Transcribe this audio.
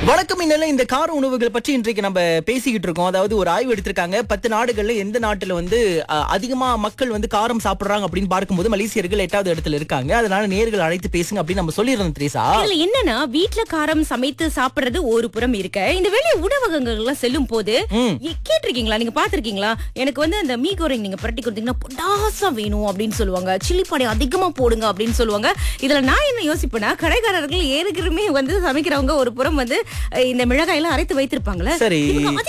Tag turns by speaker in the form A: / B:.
A: வணக்கம் இன்னல இந்த கார உணவுகள் பற்றி இன்றைக்கு நம்ம பேசிக்கிட்டு இருக்கோம் அதாவது ஒரு ஆய்வு எடுத்திருக்காங்க பத்து நாடுகள்ல எந்த நாட்டுல வந்து அஹ், அதிகமா மக்கள் வந்து காரம் சாப்பிடுறாங்க அப்படின்னு பார்க்கும்போது மலேசியர்கள் எட்டாவது இடத்துல இருக்காங்க அதனால நேர்கள் அழைத்து பேசுங்க அப்படின்னு நம்ம சொல்லியிருந்தோம் திரேசா
B: இதுல என்னன்னா வீட்ல காரம் சமைத்து சாப்பிடுறது ஒரு புறம் இருக்க இந்த வெளிய உணவகங்கள்லாம் செல்லும் போது
A: ம்.
B: எ- கேட்டிருக்கீங்களா நீங்க பாத்திருக்கீங்களா எனக்கு வந்து அந்த மீ கோரிங் நீங்க புரட்டி கொடுத்தீங்கன்னா பொடாசா வேணும் அப்படின்னு சொல்லுவாங்க சில்லி படை அதிகமா போடுங்க அப்படின்னு சொல்லுவாங்க இதுல நான் என்ன யோசிப்பேன்னா கடைக்காரர்கள் ஏற்கனவே வந்து சமைக்கிறவங்க ஒரு புறம் வந்து அஹ், இந்த மிளகாய் எல்லாம் அரைத்து வைத்திருப்பாங்களே
A: சரி.
B: இவங்க